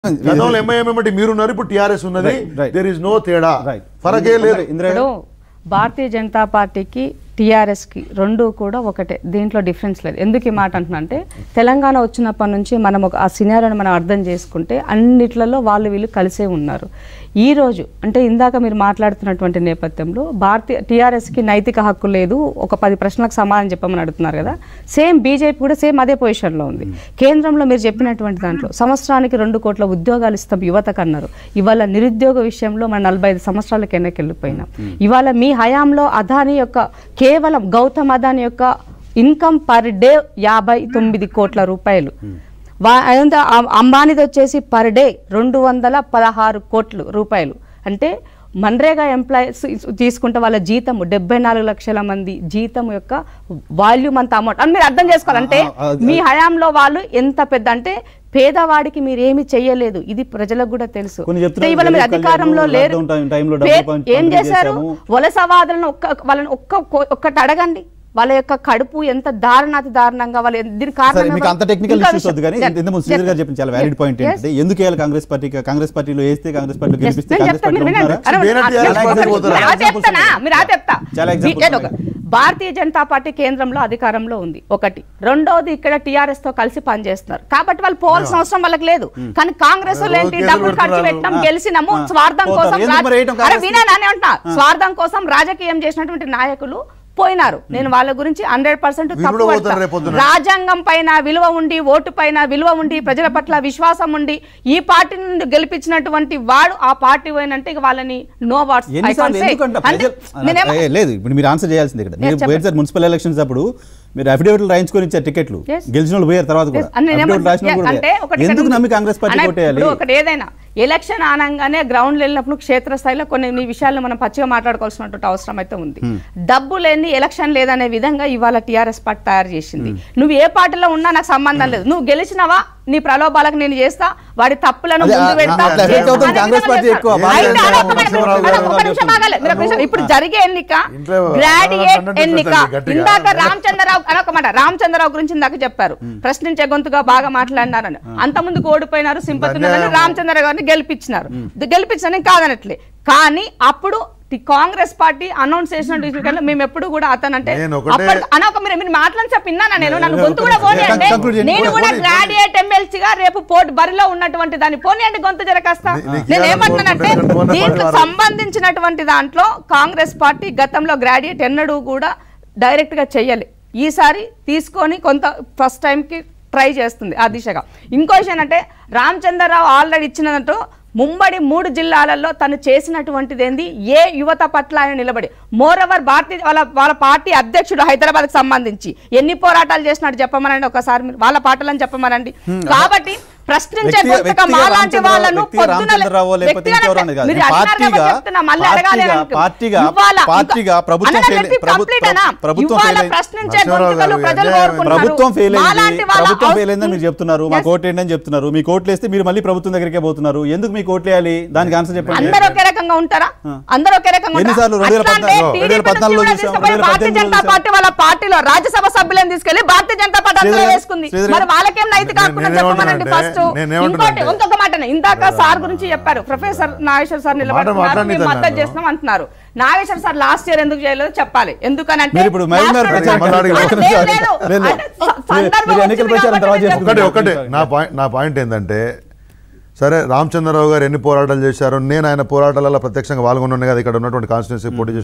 గతంలో ఎంఐఎం ఏమంటే మీరున్నారు ఇప్పుడు టిఆర్ఎస్ ఉన్నది Right, right. There is no తేడా Right. ఫరకే లేదు ఇందిరా ఇప్పుడు భారతీయ జనతా పార్టీకి టీఆర్ఎస్కి రెండు కూడా ఒకటే దీంట్లో డిఫరెన్స్ లేదు ఎందుకు ఈ మాట అంటున్నా అంటే తెలంగాణ వచ్చినప్పటి నుంచి మనం ఒక ఆ సినారియోని మనం అర్థం చేసుకుంటే అన్నిట్లలో వాళ్ళు వీళ్ళు కలిసే ఉన్నారు ఈ రోజు అంటే ఇందాక మీరు మాట్లాడుతున్నటువంటి నేపథ్యంలో భారతీయ టీఆర్ఎస్కి నైతిక హక్కు లేదు ఒక పది ప్రశ్నలకు సమాధానం చెప్పమని అడుగుతున్నారు కదా సేమ్ బీజేపీ కూడా సేమ్ అదే పొజిషన్లో ఉంది కేంద్రంలో మీరు చెప్పినటువంటి దాంట్లో సంవత్సరానికి రెండు కోట్ల ఉద్యోగాలు ఇస్తాం యువతకు అన్నారు ఇవాళ నిరుద్యోగ విషయంలో మన నలభై ఐదు సంవత్సరాలకు వెనకెళ్ళిపోయినాం ఇవాళ మీ హయాంలో అదాని యొక్క కేవలం గౌతమ్ అదాని యొక్క ఇన్కమ్ పర్ డే యాభై తొమ్మిది కోట్ల రూపాయలు వా- అదంతా అం- అంబానీది వచ్చేసి పర్ డే రెండు వందల పదహారు కోట్లు రూపాయలు అంటే మన్రేగా ఎంప్లాయీస్ తీసుకుంటే వాళ్ళ జీతం డెబ్బై నాలుగు లక్షల మంది జీతం యొక్క వాల్యూమ్ అంత అమౌంట్ అని మీరు అర్థం చేసుకోవాలంటే ఆ, ఆ, మీ హయాంలో వాళ్ళు ఎంత పెద్ద అంటే పేదవాడికి మీరు ఏమి చెయ్యలేదు ఇది ప్రజలకు కూడా తెలుసు కొన్ని చెప్తున్నారు, ఇవాళ మీరు రిలీఫ్ అధికారంలో కళ్యాణ్ లేరు లాక్డౌన్ టైం- టైంలో పే- డబ్బులు పంపి- ఏం పంపిణీ చేశారు చేశాము. వలసవాదులను ఒక్క వాళ్ళని ఒక్క కో- ఒక్కటి అడగండి వాళ్ళ యొక్క కడుపు ఎంత దారుణాతి దారుణంగా వాళ్ళు ఎంత- దీని సరే కారణం మీకు అంత టెక్నికల్ ఇంకా ఇష్యూస్ వద్దు కానీ విషయం. ఇంతకుముందు శ్రీధర్ గారు చెప్పిన చాలా వ్యాలిడ్ పాయింట్ Yes. ఏంటంటే ఎందుకు వేయాలి కాంగ్రెస్ పార్టీకి కాంగ్రెస్ పార్టీలో వేస్తే కాంగ్రెస్ పార్టీలో Yes, గెలిపిస్తే నేను కాంగ్రెస్ చెప్తా, పార్టీలో మీరు వినండి. ఉంటారా అరే, వేరే ఆ- TRS నేను పార్టీ ఒక- పోతారా? మీరు ఆ చెప్తానా? మీరు ఆ చెప్తా. చాలా examples నేను ఒక- భారతీయ జనతా పార్టీ కేంద్రంలో అధికారంలో ఉంది ఒకటి రెండోది ఇక్కడ టిఆర్ఎస్ తో కలిసి పనిచేస్తున్నారు కాబట్టి వాళ్ళు పోవాల్సిన అవసరం వాళ్ళకి లేదు కానీ కాంగ్రెస్ వాళ్ళు ఏంటి కేసులు డబ్బులు ఖర్చు పెడుతున్నారు. పెట్టినాం ఆ. గెలిచినాము ఆ. స్వార్థం పోతారు. కోసం ఎందుకు రాజ- మరి వేయటం అరే కాంగ్రెస్కి? వినా నానే అంటున్నా స్వార్థం కోసం రాజకీయం చేసినటువంటి నాయకులు పోయినారు నేను వాళ్ళ గురించి హండ్రెడ్ పర్సెంట్ వీళ్ళు కూడా పోతారు రేపొద్దున. రాజ్యాంగం పైన విలువ ఉండి ఓటు పైన విలువ ఉండి ప్రజల పట్ల విశ్వాసం ఉండి ఈ పార్టీ నుండి గెలిపించినటువంటి వాడు ఆ పార్టీ పోయినంటే ఇక వాళ్ళని నో వాట్స్ ఎన్నిసార్లు ఎందుకంటే ప్రజలు- ఏ, లేదు ఇప్పుడు మీరు ఆన్సర్ చేయాల్సింది ఇక్కడ మీరు చెప్పండి. పోయిన సార్ మున్సిపల్ ఎలక్షన్స్ అప్పుడు మీరు అఫిడవిట్లు రాయించుకొని ఇచ్చారు టికెట్లు Yes. గెలిచిన వాళ్ళు పోయారు తర్వాత కూడా Yes. అని నేను Affidavit ఏమంటున్నా- రాసిన వాళ్ళు కూడా అంటే పోయారు. ఒకటి ఎందుకు ఇక్కడ నమ్మి కాంగ్రెస్ పార్టీ అన్న, కొట్టేయాలి ఇప్పుడు ఒకటి ఏదైనా ఎలక్షన్ అనగానే గ్రౌండ్ వెళ్ళినప్పుడు క్షేత్రస్థాయిలో కొన్ని నీ విషయాలు మనం పచ్చిగా మాట్లాడుకోవాల్సినటువంటి అవసరం అయితే ఉంది డబ్బు లేని ఎలక్షన్ లేదనే విధంగా ఇవాళ టీఆర్ఎస్ పార్టీ తయారు చేసింది నువ్వు ఏ పార్టీలో ఉన్నా నాకు సంబంధం లేదు నువ్వు గెలిచినవా నీ ప్రలోభాలకు నేను చేస్తా వాడి తప్పులను అదే, ముందు ఆ- పెడతా ఆ- affect అవుతుంది అనే కాంగ్రెస్ విధంగా పార్టీ చేస్తారు. ఎక్కువ. బాగా అయితే చేస్తారు. అదొక నిమిషం, నరసింహారావు గారు అదొక నిమిషం ఆగాలి. మీరు ఒక నిమిషం. ఇప్పుడు జరిగే ఎన్నిక ఇంట్లో గ్రాడ్యుయేట్ అన్నట్టు ఎన్నిక పెట్టండి గట్టిగా. ఇందాక రామచంద్రరావు అని ఒక మాట రామచంద్రరావు గురించి ఇందాక చెప్పారు ప్రశ్నించే గొంతుగా బాగా మాట్లాడినారని అంత ముందుకు ఓడిపోయినారు సింపతి ఉన్నదని ధన్యవాదాలు. రామచంద్ర గారిని గెలిపించినారు గెలిపించిన కాదనట్లే కానీ అప్పుడు టి- కాంగ్రెస్ పార్టీ అనౌన్స్ చేసిన విషయంలో మేము ఎప్పుడు కూడా అతను అంటే నేను ఒకటే- అప్పటి- అని ఒక మీరు మీరు మాట్లాడి చెప్పిన్నానా నేను నన్ను నేను గొంతు కూడా ఒకటే- పోనీ అంటే conclude చేయండి. నేను పోనీ, కూడా పోనీ, గ్రాడ్యుయేట్ ఎమ్మెల్సీగా రేపు పోటీ బరిలో ఉన్నటువంటి దాన్ని పోనీ అండి గొంతు జరకాస్తా నీ- నీకు నేను ఇవ్వాలని ఏమంటున్నానంటే కోరుకుంటే పోనీ దీంట్లో పార్టీ వారు. సంబంధించినటువంటి దాంట్లో కాంగ్రెస్ పార్టీ గతంలో గ్రాడ్యుయేట్ ఎన్నడూ కూడా డైరెక్ట్ గా చెయ్యాలి ఈసారి తీసుకొని కొంత ఫస్ట్ టైంకి ట్రై చేస్తుంది ఆ దిశగా ఇంకో విషయం అంటే రామచంద్రరావు ఆల్రెడీ ఇచ్చినట్టు ముంబడి మూడు జిల్లాలలో తను చేసినటువంటిది ఏంది ఏ యువత పట్ల ఆయన నిలబడి మోర్ ఓవర్ భారతీయ వాళ్ళ వాళ్ళ పార్టీ అధ్యక్షుడు హైదరాబాద్కి సంబంధించి ఎన్ని పోరాటాలు చేసినట్టు చెప్పమనండి ఒకసారి మీరు వాళ్ళ పాటలను చెప్పమనండి కాబట్టి ప్రశ్నించే వ్యక్తిగా- గొంతుక వ్యక్తిగా మాలాంటి రామచంద్రరావు- వాళ్ళను వ్యక్తిగా పొద్దున రామచంద్రరావు లేకపోతే వ్యక్తిగా ఇంకెవరో అనేది కాదు. మీరు ఈ అన్నారు కాబట్టి పార్టీగా- చెప్తున్నా, మళ్ళీ పార్టీగా- అడగాలి అనుకో. పార్టీగా- ఇవాళ- పార్టీగా ఇక- ప్రభుత్వం అన్న, ఫెయిల్- నేను ప్రభు- complete అనా? ప్రభుత్వం ఇవాళ ఫెయిల్ అయ్యి- ప్రశ్నించే నరసింహారావు గొంతుకలు గారు, ప్రజలు అన్యాయం కోరుకుంటున్నారు. ప్రభుత్వం ఫెయిల్ అయింది మాలాంటి వాళ్ళ ప్రభుత్వం అవసరం- ఫెయిల్ అయిందని మీరు చెప్తున్నారు మా Yes. కోట్లు ఏంటని చెప్తున్నారు మీ కోట్లు వేస్తే మీరు మళ్ళీ ప్రభుత్వం దగ్గరికే పోతున్నారు ఎందుకు మీ కోట్లు వేయాలి దానికి ఆన్సర్ చెప్పండి అందరూ ఒకే రకంగా ఉంటారా అందరూ ఒకే రకంగా ఉంటారా? ఎన్నిసార్లు? రెండు వేల అట్లా అంటే పద్నాలుగు- TDP రెండు వేల పద్నాలుగులో నుంచి చూసాం, తీసుకుపోయి రెండు వేల భారతీయ పద్దెనిమిదిలో జనతా చూసాం. పార్టీ వాళ్ళ పార్టీలో రాజ్యసభ సభ్యులను తీసుకెళ్లి భారతీయ జనతా పార్టీ అందులో శ్రీధర్ గారు, వేసుకుంది శ్రీధర్ మరి గారు. వాళ్ళకేం నైతిక నేను- హక్కున నేనేమంటున్నా చెప్పమనండి అంటే- ఫస్ట్ నేనేమంటున్నా ఇంకోటి అంటే- ఇంకొక మాట ఇందాక సార్ గురించి చెప్పారు ప్రొఫెసర్ నాగేశ్వర్ సార్ నిలబడుతున్నారు మాట్లాడనీయద్దు మేము మద్దతు నన్ను. చేస్తున్నాం అంటున్నారు నాగేశ్వర్ సార్ లాస్ట్ ఇయర్ ఎందుకు చేయలేదో చెప్పాలి ఎందుకనంటే మీరు ఇప్పుడు మహబూబ్ నగర్ last ప్రచారం year- మళ్ళీ లేదు, అడిగి- లేదు, లేదు, లేదు. అంటే స- మీరు- సందర్భం మీరు ఎన్నికల వచ్చింది ప్రచారం కాబట్టి తర్వాత నేను చేసుకుంటారు. ఒకటే ఒకటే నా పాయింట్ నా పాయింట్ ఏంటంటే సరే రామచంద్రరావు గారు ఎన్ని పోరాటాలు చేశారో నేను ఆయన పోరాటాలలో ప్రత్యక్షంగా పాల్గొన్నాను కదా ఇక్కడ ఉన్నటువంటి కాన్స్టిట్యూన్సీ పోటీ చేసిన